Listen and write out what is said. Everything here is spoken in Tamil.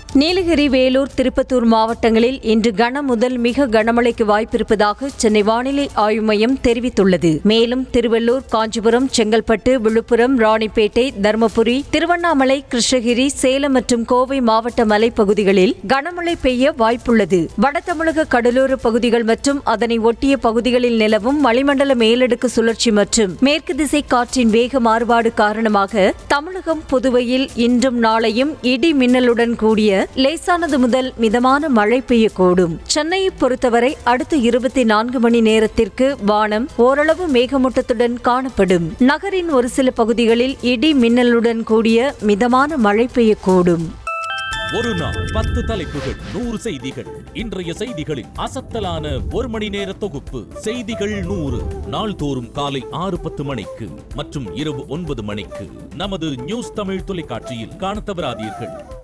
நீலகிரி வேலூர் திருப்பத்தூர் மாவட்டங்களில் இன்று கன முதல் மிக கனமழைக்கு வாய்ப்பிருப்பதாக சென்னை வானிலை ஆய்வு மையம் தெரிவித்துள்ளது மேலும் திருவள்ளூர் காஞ்சிபுரம் செங்கல்பட்டு விழுப்புரம் ராணிப்பேட்டை தருமபுரி திருவண்ணாமலை கிருஷ்ணகிரி சேலம் மற்றும் கோவை மாவட்ட மலைப்பகுதிகளில் கனமழை பெய்ய வாய்ப்புள்ளது வட தமிழக கடலோர பகுதிகள் மற்றும் அதனை ஒட்டிய பகுதிகளில் நிலவும் வளிமண்டல மேலடுக்கு சுழற்சி மற்றும் மேற்கு திசை காற்றின் வேக மாறுபாடு காரணமாக தமிழகம் புதுவையில் இன்றும் நாளையும் இடி மின்னலுடன் கூடிய லேசானது முதல் மிதமான மழை பெய்யக்கூடும் சென்னையை பொறுத்தவரை அடுத்த இருபத்தி நான்கு மணி நேரத்திற்கு வானம் ஓரளவு மேகமூட்டத்துடன் காணப்படும் நகரின் ஒரு சில பகுதிகளில் இடி மின்னலுடன் கூடிய மிதமான மழை பெய்யக்கூடும் ஒரு நாள் பத்து தலைப்புகள் நூறு செய்திகள் இன்றைய செய்திகளின் அசத்தலான ஒரு மணி நேர தொகுப்பு செய்திகள் நூறு நாள்தோறும் காலை ஆறு பத்து மணிக்கு மற்றும் இரவு ஒன்பது மணிக்கு நமது நியூஸ் தமிழ் தொலைக்காட்சியில் காணத் தவறாதீர்கள்